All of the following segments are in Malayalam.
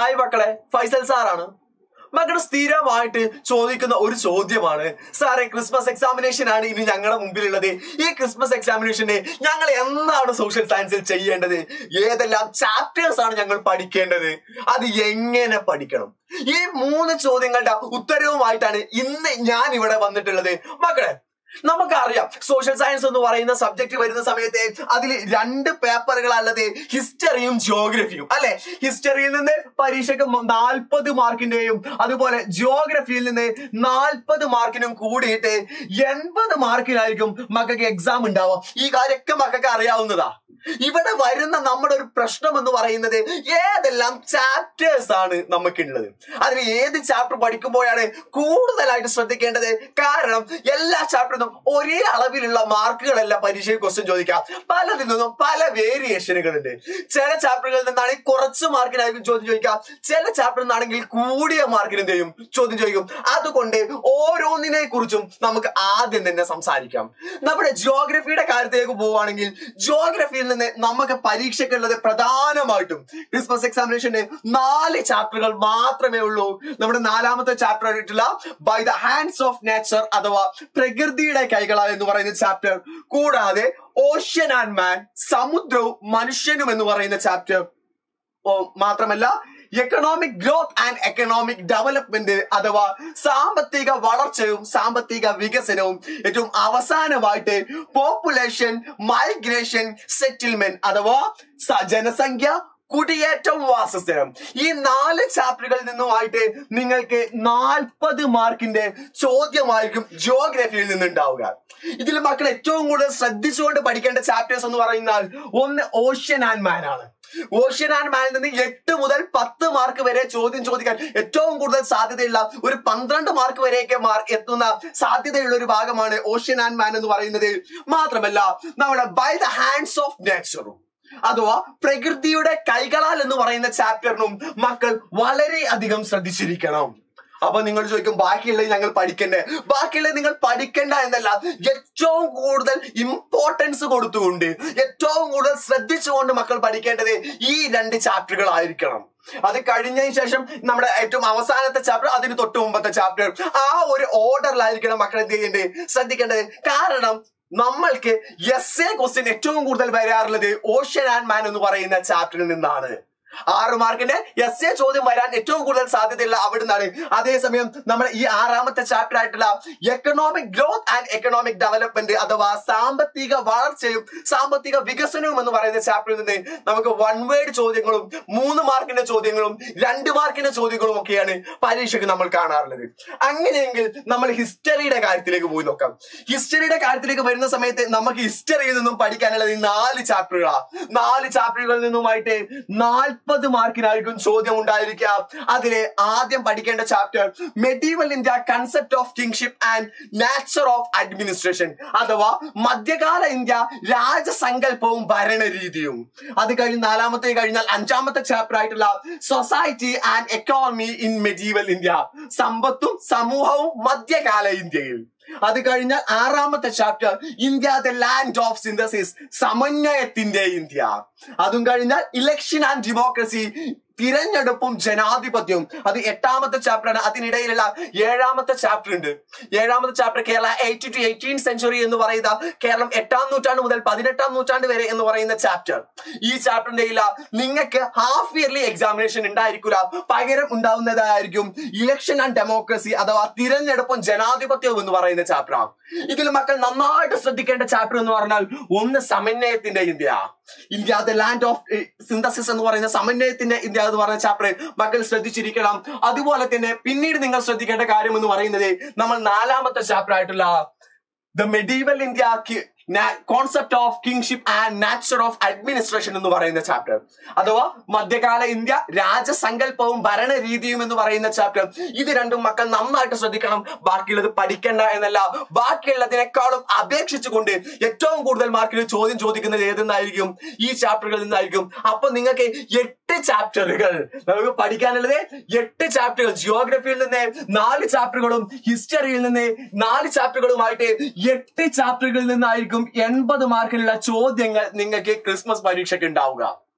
ഹായ് മക്കളെ ഫൈസൽ സാറാണ് മക്കളെ സ്ഥിരമായിട്ട് ചോദിക്കുന്ന ഒരു ചോദ്യമാണ് സാറേ ക്രിസ്മസ് എക്സാമിനേഷൻ ആണ് ഇനി ഞങ്ങളുടെ മുമ്പിലുള്ളത് ഈ ക്രിസ്മസ് എക്സാമിനേഷന് ഞങ്ങൾ എന്നാണ് സോഷ്യൽ സയൻസിൽ ചെയ്യേണ്ടത് ഏതെല്ലാം ചാപ്റ്റേഴ്സ് ആണ് ഞങ്ങൾ പഠിക്കേണ്ടത് അത് എങ്ങനെ പഠിക്കണം ഈ മൂന്ന് ചോദ്യങ്ങളുടെ ഉത്തരവുമായിട്ടാണ് ഇന്ന് ഞാൻ ഇവിടെ വന്നിട്ടുള്ളത് മക്കളെ നമുക്കറിയാം സോഷ്യൽ സയൻസ് എന്ന് പറയുന്ന സബ്ജക്ട് വരുന്ന സമയത്ത് അതിൽ രണ്ട് പേപ്പറുകൾ അല്ലത് ഹിസ്റ്ററിയും ജിയോഗ്രഫിയും അല്ലെ ഹിസ്റ്ററിയിൽ നിന്ന് പരീക്ഷയ്ക്ക് നാൽപ്പത് മാർക്കിന്റെയും അതുപോലെ ജിയോഗ്രഫിയിൽ നിന്ന് നാൽപ്പത് മാർക്കിനും കൂടിയിട്ട് എൺപത് മാർക്കിനായിരിക്കും മക്കൾക്ക് എക്സാം ഉണ്ടാവുക ഈ കാര്യമൊക്കെ മക്കൾക്ക് അറിയാവുന്നതാ ഇവിടെ വരുന്ന നമ്മുടെ ഒരു പ്രശ്നം എന്ന് പറയുന്നത് ഏതെല്ലാം ചാപ്റ്റേഴ്സ് ആണ് നമുക്കുള്ളത് അതിൽ ഏത് ചാപ്റ്റർ പഠിക്കുമ്പോഴാണ് കൂടുതലായിട്ട് ശ്രദ്ധിക്കേണ്ടത് കാരണം എല്ലാ ചാപ്റ്ററിനും ഒരേ അളവിലുള്ള മാർക്കുകളല്ല പരീക്ഷയിൽ ക്വസ്റ്റ്യൻ ചോദിക്കാം പലതിൽ നിന്നും പല വേരിയേഷനുകൾ ഉണ്ട് ചില ചാപ്റ്ററുകളിൽ നിന്നാണെങ്കിൽ കുറച്ച് മാർക്കിനായിരിക്കും ചോദ്യം ചോദിക്കാം ചില ചാപ്റ്ററിൽ നിന്നാണെങ്കിൽ കൂടിയ മാർക്കിന് എന്ത് ചെയ്യും ചോദ്യം ചോദിക്കും അതുകൊണ്ട് ഓരോന്നിനെ കുറിച്ചും നമുക്ക് ആദ്യം തന്നെ സംസാരിക്കാം നമ്മുടെ ജിയോഗ്രഫിയുടെ കാര്യത്തിലേക്ക് പോവുകയാണെങ്കിൽ ജിയോഗ്രഫിയിൽ നിന്ന് നമുക്ക് പരീക്ഷയ്ക്കുള്ളത് പ്രധാനമായിട്ടും ക്രിസ്മസ് എക്സാമിനേഷന് നാല് ചാപ്റ്ററുകൾ മാത്രമേ ഉള്ളൂ നമ്മുടെ നാലാമത്തെ ചാപ്റ്റർ ആയിട്ടുള്ള by the hands of nature അഥവാ പ്രകൃതിയുടെ കൈകളാൽ എന്ന് പറയുന്ന ചാപ്റ്റർ കൂടാതെ ഓഷ്യൻ ആൻഡ് മാൻ സമുദ്രവും മനുഷ്യനും എന്ന് പറയുന്ന ചാപ്റ്റർ മാത്രമല്ല economic growth and economic development അഥവാ സാമ്പത്തിക വളർച്ചയും സാമ്പത്തിക വികസനവും ഏറ്റവും അവസാനമായിട്ട് പോപ്പുലേഷൻ മൈഗ്രേഷൻ സെറ്റിൽമെന്റ് അഥവാ സ- ജനസംഖ്യ കുടിയേറ്റം വാസസ്ഥലം ഈ നാല് ചാപ്റ്ററുകളിൽ നിന്നുമായിട്ട് നിങ്ങൾക്ക് നാൽപ്പത് മാർക്കിന്റെ ചോദ്യമായിരിക്കും ജിയോഗ്രഫിയിൽ നിന്നുണ്ടാവുക ഇതിൽ മക്കൾ ഏറ്റവും കൂടുതൽ ശ്രദ്ധിച്ചുകൊണ്ട് പഠിക്കേണ്ട ചാപ്റ്റേഴ്സ് എന്ന് പറയുന്നാൽ ഒന്ന് ഓഷ്യൻ ആൻഡ് മാൻ ആണ് ഓഷ്യൻ ആൻഡ് മാനിൽ നിന്ന് എട്ട് മുതൽ പത്ത് മാർക്ക് വരെ ചോദ്യം ചോദിക്കാൻ ഏറ്റവും കൂടുതൽ സാധ്യതയുള്ള ഒരു പന്ത്രണ്ട് മാർക്ക് വരെയൊക്കെ മാർക്ക് എത്തുന്ന സാധ്യതയുള്ള ഒരു ഭാഗമാണ് ഓഷ്യൻ ആൻഡ് മാൻ എന്ന് പറയുന്നത് മാത്രമല്ല നമ്മുടെ ബൈ ദ ഹാൻഡ്സ് ഓഫ് നേച്ചറും അഥവാ പ്രകൃതിയുടെ കൈകളാൽ എന്ന് പറയുന്ന ചാപ്റ്ററിനും മക്കൾ വളരെയധികം ശ്രദ്ധിച്ചിരിക്കണം അപ്പൊ നിങ്ങൾ ചോദിക്കും ബാക്കിയുള്ളത് ഞങ്ങൾ പഠിക്കണ്ടേ ബാക്കിയുള്ളത് നിങ്ങൾ പഠിക്കണ്ട എന്നല്ല ഏറ്റവും കൂടുതൽ ഇമ്പോർട്ടൻസ് കൊടുത്തുകൊണ്ട് ഏറ്റവും കൂടുതൽ ശ്രദ്ധിച്ചുകൊണ്ട് മക്കൾ പഠിക്കേണ്ടത് ഈ രണ്ട് ചാപ്റ്ററുകൾ ആയിരിക്കണം അത് കഴിഞ്ഞതിന് ശേഷം നമ്മുടെ ഏറ്റവും അവസാനത്തെ ചാപ്റ്റർ അതിന് തൊട്ട് മുമ്പത്തെ ചാപ്റ്റർ ആ ഒരു ഓർഡറിലായിരിക്കണം മക്കൾ എന്ത് ചെയ്യേണ്ടത് ശ്രദ്ധിക്കേണ്ടത് കാരണം നമ്മൾക്ക് എസ് എ ക്വസ്റ്റ്യൻ ഏറ്റവും കൂടുതൽ വരാറുള്ളത് ഓഷ്യൻ ആൻഡ് മാൻ എന്ന് പറയുന്ന ചാപ്റ്ററിൽ നിന്നാണ് ആറ് മാർക്കിന്റെ എസ് എ ചോദ്യം വരാൻ ഏറ്റവും കൂടുതൽ സാധ്യതയുള്ള അവിടുന്നാണ് അതേസമയം നമ്മൾ ഈ ആറാമത്തെ ചാപ്റ്റർ ആയിട്ടുള്ള economic growth and economic development അഥവാ സാമ്പത്തിക വളർച്ചയും സാമ്പത്തിക വികസനവും എന്ന് പറയുന്ന ചാപ്റ്ററിൽ നിന്ന് നമുക്ക് വൺ വേർഡ് ചോദ്യങ്ങളും മൂന്ന് മാർക്കിന്റെ ചോദ്യങ്ങളും രണ്ട് മാർക്കിന്റെ ചോദ്യങ്ങളും ഒക്കെയാണ് പരീക്ഷയ്ക്ക് നമ്മൾ കാണാറുള്ളത് അങ്ങനെയെങ്കിൽ നമ്മൾ ഹിസ്റ്ററിയുടെ കാര്യത്തിലേക്ക് പോയി നോക്കാം ഹിസ്റ്ററിയുടെ കാര്യത്തിലേക്ക് വരുന്ന സമയത്ത് നമുക്ക് ഹിസ്റ്ററിയിൽ നിന്നും പഠിക്കാനുള്ളത് ഈ നാല് ചാപ്റ്ററുകളാണ് നാല് ചാപ്റ്ററുകളിൽ നിന്നുമായിട്ട് നാൽപ്പത് മാർക്കിനായിരിക്കും ചോദ്യം ഉണ്ടായിരിക്കുക അതിലെ ആദ്യം പഠിക്കേണ്ട chapter medieval India concept of kingship and nature of administration അഥവാ മധ്യകാല ഇന്ത്യ രാജസങ്കല്പവും ഭരണരീതിയും അത് കഴിഞ്ഞ് നാലാമത്തെ കഴിഞ്ഞാൽ അഞ്ചാമത്തെ ചാപ്റ്റർ ആയിട്ടുള്ള society and economy in medieval India സമ്പത്തും സമൂഹവും മധ്യകാല ഇന്ത്യയിൽ അത് കഴിഞ്ഞാൽ ആറാമത്തെ chapter India the land of synthesis സമന്വയത്തിന്റെ ഇന്ത്യ അതും കഴിഞ്ഞാൽ ഇലക്ഷൻ ആൻഡ് ഡെമോക്രസി തിരഞ്ഞെടുപ്പും ജനാധിപത്യവും അത് എട്ടാമത്തെ ചാപ്റ്റർ ആണ് അതിനിടയിലുള്ള ഏഴാമത്തെ ചാപ്റ്റർ ഉണ്ട് ഏഴാമത്തെ chapter Kerala eighty to eighteen century എന്ന് പറയുന്ന കേരളം എട്ടാം നൂറ്റാണ്ട് മുതൽ പതിനെട്ടാം നൂറ്റാണ്ട് വരെ എന്ന് പറയുന്ന ചാപ്റ്റർ ഈ ചാപ്റ്ററിന്റെ ഇല്ല നിങ്ങൾക്ക് ഹാഫ് ഇയർലി എക്സാമിനേഷൻ ഉണ്ടായിരിക്കില്ല പകരം ഉണ്ടാവുന്നതായിരിക്കും ഇലക്ഷൻ ആൻഡ് ഡെമോക്രസി അഥവാ തിരഞ്ഞെടുപ്പും ജനാധിപത്യവും എന്ന് പറയുന്ന ചാപ്റ്റർ ആണ് ഇതിൽ മക്കൾ നന്നായിട്ട് ശ്രദ്ധിക്കേണ്ട ചാപ്റ്റർ എന്ന് പറഞ്ഞാൽ ഒന്ന് സമന്വയത്തിന്റെ India India the land of synthesis എന്ന് പറയുന്ന സമന്വയത്തിന്റെ ഇന്ത്യ എന്ന് പറയുന്ന ചാപ്റ്റർ മക്കൾ ശ്രദ്ധിച്ചിരിക്കണം അതുപോലെ തന്നെ പിന്നീട് നിങ്ങൾ ശ്രദ്ധിക്കേണ്ട കാര്യം എന്ന് പറയുന്നത് നമ്മൾ നാലാമത്തെ ചാപ്റ്റർ ആയിട്ടുള്ള the medieval India concept of kingship and nature of administration എന്ന് പറയുന്ന ചാപ്റ്റർ അഥവാ മധ്യകാല ഇന്ത്യ രാജസങ്കല്പവും ഭരണരീതിയും എന്ന് പറയുന്ന ചാപ്റ്റർ ഇത് രണ്ടും മക്കൾ നന്നായിട്ട് ശ്രദ്ധിക്കണം ബാക്കിയുള്ളത് പഠിക്കണ്ട എന്നല്ല ബാക്കിയുള്ളതിനേക്കാളും അപേക്ഷിച്ചുകൊണ്ട് ഏറ്റവും കൂടുതൽ മാർക്കിൽ ചോദ്യം ചോദിക്കുന്നത് ഏതെന്നായിരിക്കും ഈ ചാപ്റ്ററുകളിൽ നിന്നായിരിക്കും അപ്പൊ നിങ്ങൾക്ക് എട്ട് ചാപ്റ്ററുകൾ നമുക്ക് പഠിക്കാനുള്ളത് എട്ട് ചാപ്റ്ററുകൾ ജിയോഗ്രഫിയിൽ നിന്ന് നാല് ചാപ്റ്ററുകളും ഹിസ്റ്ററിയിൽ നിന്ന് നാല് ചാപ്റ്ററുകളുമായിട്ട് എട്ട് ചാപ്റ്ററുകളിൽ നിന്നായിരിക്കും എൺപത് മാർക്കിലുള്ള ചോദ്യങ്ങൾ നിങ്ങൾക്ക് ക്രിസ്മസ് പരീക്ഷയ്ക്ക് ഉണ്ടാവുക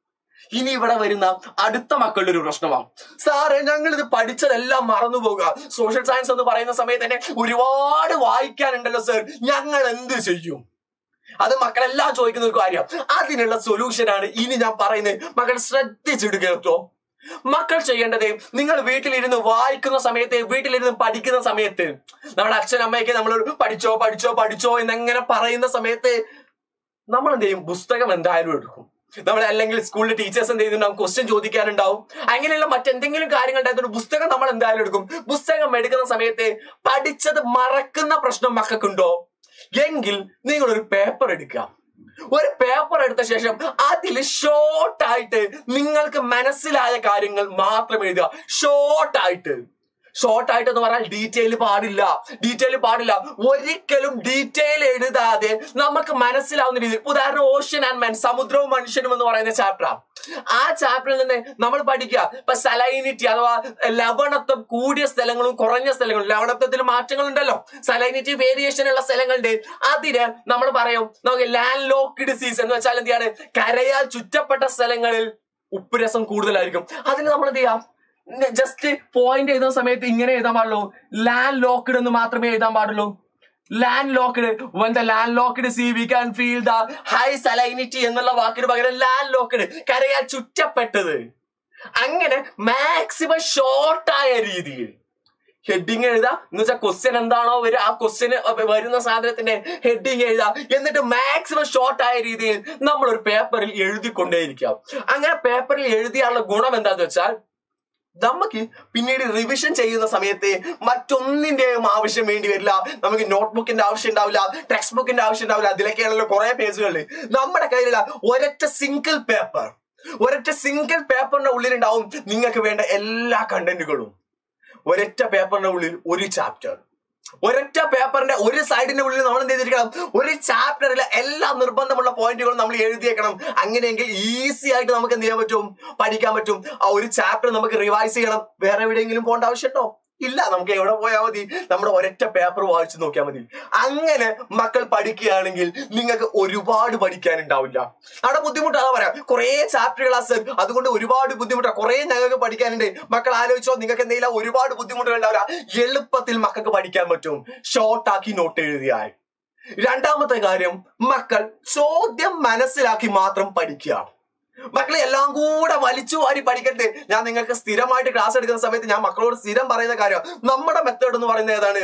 ഇനി ഇവിടെ വരുന്ന അടുത്ത മക്കളുടെ ഒരു പ്രശ്നമാണ് സാറേ ഞങ്ങൾ ഇത് പഠിച്ചതെല്ലാം മറന്നു പോകുക സോഷ്യൽ സയൻസ് എന്ന് പറയുന്ന സമയത്ത് തന്നെ ഒരുപാട് വായിക്കാനുണ്ടല്ലോ സർ ഞങ്ങൾ എന്ത് ചെയ്യും അത് മക്കളെല്ലാം ചോദിക്കുന്ന ഒരു കാര്യം അതിനുള്ള സൊല്യൂഷൻ ആണ് ഇനി ഞാൻ പറയുന്നത് മക്കൾ ശ്രദ്ധിച്ചിട്ട് കേട്ടോ മക്കൾ ചെയ്യേണ്ടത് നിങ്ങൾ വീട്ടിലിരുന്ന് വായിക്കുന്ന സമയത്ത് വീട്ടിലിരുന്ന് പഠിക്കുന്ന സമയത്ത് നമ്മുടെ അച്ഛൻ അമ്മയൊക്കെ നമ്മൾ പഠിച്ചോ പഠിച്ചോ പഠിച്ചോ എന്നെങ്ങനെ പറയുന്ന സമയത്ത് നമ്മൾ എന്ത് ചെയ്യും പുസ്തകം എന്തായാലും എടുക്കും നമ്മൾ അല്ലെങ്കിൽ സ്കൂളിലെ ടീച്ചേഴ്സ് എന്ത് ചെയ്തിട്ടുണ്ടാവും ക്വസ്റ്റ്യൻ ചോദിക്കാനുണ്ടാവും അങ്ങനെയുള്ള മറ്റെന്തെങ്കിലും കാര്യങ്ങൾ ഉണ്ടായതുകൊണ്ട് പുസ്തകം നമ്മൾ എന്തായാലും എടുക്കും പുസ്തകം എടുക്കുന്ന സമയത്ത് പഠിച്ചത് മറക്കുന്ന പ്രശ്നം മക്കൾക്കുണ്ടോ എങ്കിൽ നിങ്ങൾ ഒരു പേപ്പർ എടുക്കുക ഒരു പേപ്പർ എടുത്ത ശേഷം അതിൽ ഷോർട്ടായിട്ട് നിങ്ങൾക്ക് മനസ്സിലായ കാര്യങ്ങൾ മാത്രം എഴുതുക ഷോർട്ടായിട്ട് ഷോർട്ട് ആയിട്ട് എന്ന് പറഞ്ഞാൽ ഡീറ്റെയിൽ പാടില്ല ഡീറ്റെയിൽ പാടില്ല ഒരിക്കലും ഡീറ്റെയിൽ എഴുതാതെ നമുക്ക് മനസ്സിലാവുന്ന രീതിയിൽ ഉദാഹരണം ഓഷ്യൻ ആൻഡ് മെൻ സമുദ്രവും മനുഷ്യനും എന്ന് പറയുന്ന ചാപ്റ്റർ ആ ചാപ്റ്ററിൽ നിന്ന് നമ്മൾ പഠിക്കുക ഇപ്പൊ സലൈനിറ്റി അഥവാ ലവണത്വം കൂടിയ സ്ഥലങ്ങളും കുറഞ്ഞ സ്ഥലങ്ങളും ലവണത്വത്തിൽ മാറ്റങ്ങൾ ഉണ്ടല്ലോ സലൈനിറ്റി വേരിയേഷൻ ഉള്ള സ്ഥലങ്ങളുണ്ട് അതിന് നമ്മൾ പറയും നമുക്ക് ലാൻഡ് ലോക്ക് ഡിസീസ് എന്ന് വെച്ചാൽ എന്താണ് കരയാൽ ചുറ്റപ്പെട്ട സ്ഥലങ്ങളിൽ ഉപ്പുരസം കൂടുതലായിരിക്കും അതിന് നമ്മൾ എന്ത് ചെയ്യാം ജസ്റ്റ് പോയിന്റ് എഴുതുന്ന സമയത്ത് ഇങ്ങനെ എഴുതാൻ പാടുള്ളൂ ലാൻഡ് ലോക്ക്ഡ് എന്ന് മാത്രമേ എഴുതാൻ പാടുള്ളൂ land locked when the land locked sea we can feel the high salinity എന്നുള്ള വാക്കിന് പകരം ലാൻഡ് ലോക്ക്ഡ് കരയാൽ ചുറ്റപ്പെട്ടത് അങ്ങനെ മാക്സിമം ഷോർട്ടായ രീതിയിൽ ഹെഡിങ് എഴുതാ എന്ന് വെച്ചാൽ ക്വസ്റ്റ്യൻ എന്താണോ വരിക ആ ക്വസ്റ്റ്യന് വരുന്ന സാധനത്തിന്റെ ഹെഡിങ് എഴുതാ എന്നിട്ട് മാക്സിമം ഷോർട്ട് ആയ രീതിയിൽ നമ്മൾ ഒരു പേപ്പറിൽ എഴുതിക്കൊണ്ടേയിരിക്കാം അങ്ങനെ പേപ്പറിൽ എഴുതിയാലുള്ള ഗുണം എന്താന്ന് വെച്ചാൽ നമുക്ക് പിന്നീട് റിവിഷൻ ചെയ്യുന്ന സമയത്ത് മറ്റൊന്നിന്റെയും ആവശ്യം വേണ്ടി വരില്ല നമുക്ക് നോട്ട്ബുക്കിന്റെ ആവശ്യം ഉണ്ടാവില്ല ടെക്സ്റ്റ് ബുക്കിന്റെ ആവശ്യം ഉണ്ടാവില്ല അതിലൊക്കെയാണല്ലോ കുറെ പേജുകൾ നമ്മുടെ കയ്യിലുള്ള ഒരൊറ്റ സിംഗിൾ പേപ്പർ ഒരൊറ്റ സിംഗിൾ പേപ്പറിന്റെ ഉള്ളിലുണ്ടാവും നിങ്ങൾക്ക് വേണ്ട എല്ലാ കണ്ടന്റുകളും ഒരൊറ്റ പേപ്പറിന്റെ ഉള്ളിൽ ഒരു ചാപ്റ്റർ ഒരൊറ്റ പേപ്പറിന്റെ ഒരു സൈഡിന്റെ ഉള്ളിൽ നമ്മൾ എന്ത് ചെയ്തിരിക്കണം ഒരു ചാപ്റ്ററിലെ എല്ലാ നിർബന്ധമുള്ള പോയിന്റുകളും നമ്മൾ എഴുതിയേക്കണം അങ്ങനെയെങ്കിൽ ഈസി ആയിട്ട് നമുക്ക് എന്ത് ചെയ്യാൻ പറ്റും പഠിക്കാൻ പറ്റും ആ ഒരു ചാപ്റ്റർ നമുക്ക് റിവൈസ് ചെയ്യണം വേറെ എവിടെയെങ്കിലും പോകേണ്ട ആവശ്യമുണ്ടോ ഇല്ല നമുക്ക് എവിടെ പോയാൽ മതി നമ്മുടെ ഒരൊറ്റ പേപ്പർ വായിച്ചു നോക്കിയാൽ മതി അങ്ങനെ മക്കൾ പഠിക്കുകയാണെങ്കിൽ നിങ്ങൾക്ക് ഒരുപാട് പഠിക്കാനുണ്ടാവില്ല അവിടെ ബുദ്ധിമുട്ട് അതാ പറയാം കുറെ ചാപ്റ്റർ ക്ലാസ് അതുകൊണ്ട് ഒരുപാട് ബുദ്ധിമുട്ടാണ് കുറെ ഞങ്ങൾക്ക് പഠിക്കാനുണ്ട് മക്കൾ ആലോചിച്ചോ നിങ്ങൾക്ക് എന്തെങ്കിലും ഒരുപാട് ബുദ്ധിമുട്ടുകൾ ഉണ്ടാവില്ല എളുപ്പത്തിൽ മക്കൾക്ക് പഠിക്കാൻ പറ്റും ഷോർട്ടാക്കി നോട്ട് എഴുതിയാൽ രണ്ടാമത്തെ കാര്യം മക്കൾ ചോദ്യം മനസ്സിലാക്കി മാത്രം പഠിക്കുക മക്കളെ എല്ലാം കൂടെ വലിച്ചു വാരി പഠിക്കരുത് ഞാൻ നിങ്ങൾക്ക് സ്ഥിരമായിട്ട് ക്ലാസ് എടുക്കുന്ന സമയത്ത് ഞാൻ മക്കളോട് സ്ഥിരം പറയുന്ന കാര്യം നമ്മുടെ മെത്തേഡ് എന്ന് പറയുന്നത് ഏതാണ്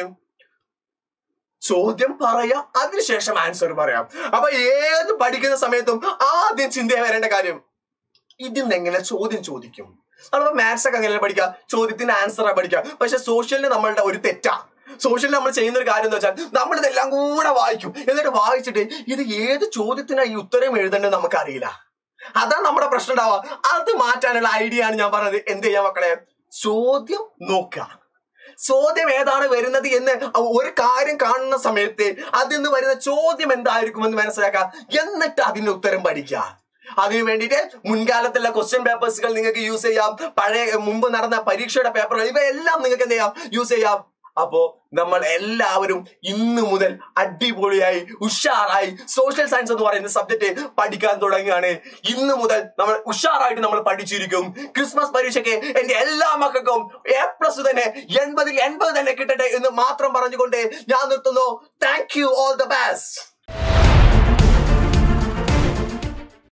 ചോദ്യം പറയാം അതിനുശേഷം ആൻസർ പറയാം അപ്പൊ ഏത് പഠിക്കുന്ന സമയത്തും ആദ്യം ചിന്ത വരേണ്ട കാര്യം ഇതിന്ന് എങ്ങനെ ചോദ്യം ചോദിക്കും നമ്മളിപ്പോ മാത്സ് ഒക്കെ അങ്ങനെ പഠിക്കുക ചോദ്യത്തിന്റെ ആൻസർ പഠിക്കുക പക്ഷെ സോഷ്യലിന് നമ്മളുടെ ഒരു തെറ്റാ സോഷ്യലിൽ നമ്മൾ ചെയ്യുന്ന ഒരു കാര്യം എന്ന് വെച്ചാൽ നമ്മൾ ഇതെല്ലാം കൂടെ വായിക്കും എന്നിട്ട് വായിച്ചിട്ട് ഇത് ഏത് ചോദ്യത്തിനാണ് ഈ ഉത്തരം എഴുതേണ്ടത് നമുക്കറിയില്ല അതാണ് നമ്മുടെ പ്രശ്നം ഉണ്ടാവുക അത് മാറ്റാനുള്ള ഐഡിയ ആണ് ഞാൻ പറഞ്ഞത് എന്ത് ചെയ്യാം മക്കളെ ചോദ്യം നോക്കുക ചോദ്യം ഏതാണ് വരുന്നത് എന്ന് ഒരു കാര്യം കാണുന്ന സമയത്ത് അതിൽ നിന്ന് വരുന്ന ചോദ്യം എന്തായിരിക്കും എന്ന് മനസ്സിലാക്കുക എന്നിട്ട് അതിന്റെ ഉത്തരം പഠിക്കുക അതിനു വേണ്ടിയിട്ട് മുൻകാലത്തുള്ള ക്വസ്റ്റ്യൻ പേപ്പേഴ്സുകൾ നിങ്ങൾക്ക് യൂസ് ചെയ്യാം പഴയ മുമ്പ് നടന്ന പരീക്ഷയുടെ പേപ്പറുകൾ ഇവയെല്ലാം നിങ്ങൾക്ക് എന്ത് ചെയ്യാം യൂസ് ചെയ്യാം അപ്പോ നമ്മൾ എല്ലാവരും ഇന്ന് മുതൽ അടിപൊളിയായി ഉഷാറായി സോഷ്യൽ സയൻസ് എന്ന് പറയുന്ന സബ്ജക്ട് പഠിക്കാൻ തുടങ്ങുകയാണ് ഇന്ന് മുതൽ നമ്മൾ ഉഷാറായിട്ട് നമ്മൾ പഠിച്ചിരിക്കും ക്രിസ്മസ് പരീക്ഷയ്ക്ക് എന്റെ എല്ലാ മക്കൾക്കും എ പ്ലസ് തന്നെ എൺപതിൽ എൺപത് തന്നെ കിട്ടട്ടെ എന്ന് മാത്രം പറഞ്ഞുകൊണ്ട് ഞാൻ നിർത്തുന്നു thank you all the best